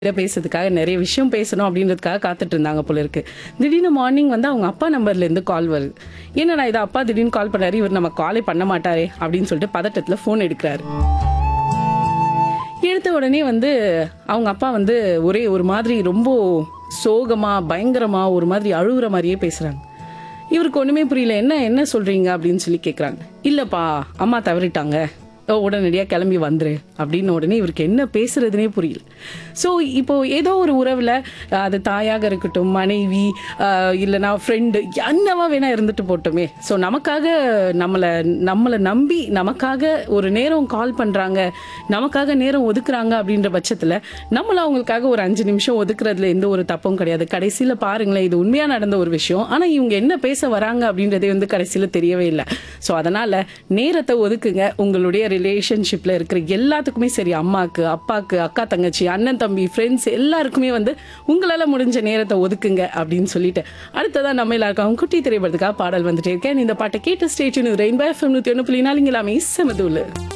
கிட்ட பேசுறதுக்காக நிறைய விஷயம் பேசணும் அப்படின்றதுக்காக காத்துட்டு இருந்தாங்க போல இருக்கு திடீர்னு மார்னிங் வந்து அவங்க அப்பா நம்பர்ல இருந்து கால் வருது என்னடா இது அப்பா திடீர்னு கால் பண்ணாரு இவர் நம்ம காலே பண்ண மாட்டாரே அப்படின்னு சொல்லிட்டு பதட்டத்துல ஃபோன் எடுக்கிறாரு எடுத்த உடனே வந்து அவங்க அப்பா வந்து ஒரே ஒரு மாதிரி ரொம்ப சோகமா பயங்கரமா ஒரு மாதிரி அழுகுற மாதிரியே பேசுறாங்க இவருக்கு ஒண்ணுமே புரியல என்ன என்ன சொல்றீங்க அப்படின்னு சொல்லி கேக்குறாங்க இல்லப்பா அம்மா தவறிட்டாங்க ஓ, உடனடியா கிளம்பி வந்துரு அப்படின்னு உடனே இவருக்கு என்ன பேசுறதுனே புரியல ஸோ இப்போ ஏதோ ஒரு உறவுல அஹ், அது தாயாக இருக்கட்டும் மனைவி அஹ், இல்லைன்னா ஃப்ரெண்டு என்னவா வேணா இருந்துட்டு போட்டோமே ஸோ நமக்காக நம்மளை நம்மளை நம்பி நமக்காக ஒரு நேரம் கால் பண்றாங்க நமக்காக நேரம் ஒதுக்குறாங்க அப்படின்ற பட்சத்துல நம்மள அவங்களுக்காக ஒரு அஞ்சு நிமிஷம் ஒதுக்குறதுல எந்த ஒரு தப்பும் கிடையாது கடைசியில பாருங்களேன் இது உண்மையா நடந்த ஒரு விஷயம் ஆனா இவங்க என்ன பேச வராங்க அப்படின்றதே வந்து கடைசியில தெரியவே இல்லை ஸோ அதனால நேரத்தை ஒதுக்குங்க உங்களுடைய ரிலேஷன்ஷிப்ல இருக்கிற எல்லாத்துக்குமே சரி அம்மாக்கு அப்பாக்கு அக்கா தங்கச்சி அண்ணன் தம்பி ஃப்ரெண்ட்ஸ் எல்லாருக்குமே வந்து உங்களால முடிஞ்ச நேரத்தை ஒதுக்குங்க அப்படின்னு சொல்லிட்டு அடுத்ததான் நம்ம எல்லாருக்கும் குட்டி திரைப்படத்துக்காக பாடல் வந்துட்டே இருக்கேன் இந்த பாட்டை கேட்டு ஸ்டேஷன் ரெயின்போ எஃப்எம் நூத்தி ஒன்று புள்ளி நாலு இங்கே எல்லாமே செமதூலு